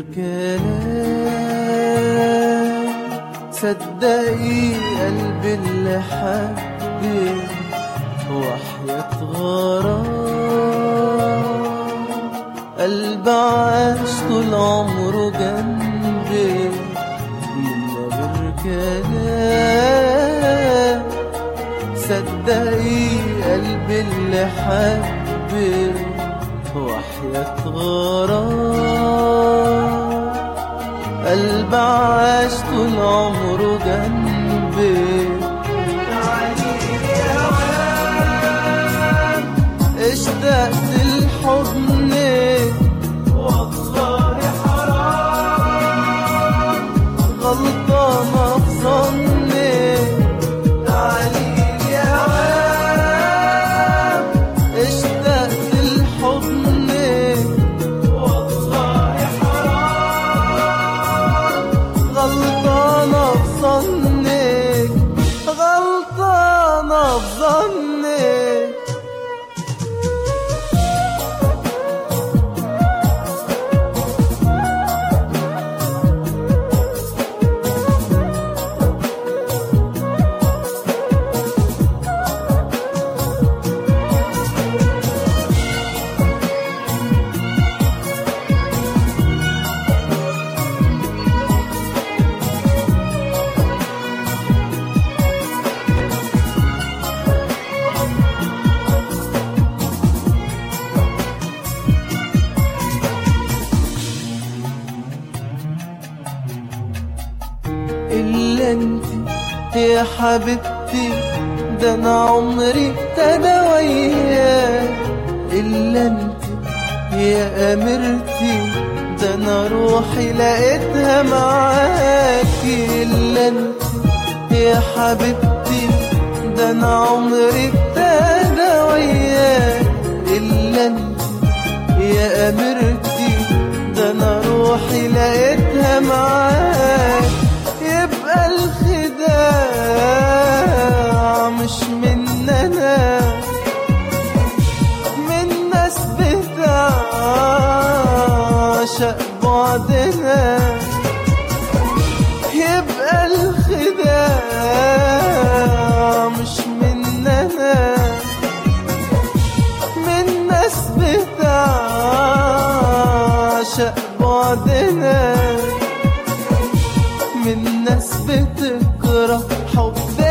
كلام صدقي قلبي اللي حبك وحياة غرام قلب عاش طول عمره جنبي من غير كلام صدقي قلبي اللي حبك وحياة غرام قلب عاش طول عمره جنبي اشتقت لحضنك والله حرام غلطانة في ظنك تعالي يا وام اشتقت لحضنك والله حرام غلطانة في ظنك غلطانة في ظنك إلا انت يا حبيبتي ده انا عمري ابتدى وياك إلا انت يا أميرتي ده انا روحي لقيتها معاكي إلا انت يا حبيبتي ده انا عمري ابتدى وياك إلا انت يا أميرتي ده انا روحي لقيتها معاك يبقى الخداع مش مننا من ناس بتعشق بعدنا يبقى الخداع مش مننا من ناس بتعشق بعدنا من ناس بتكره حبنا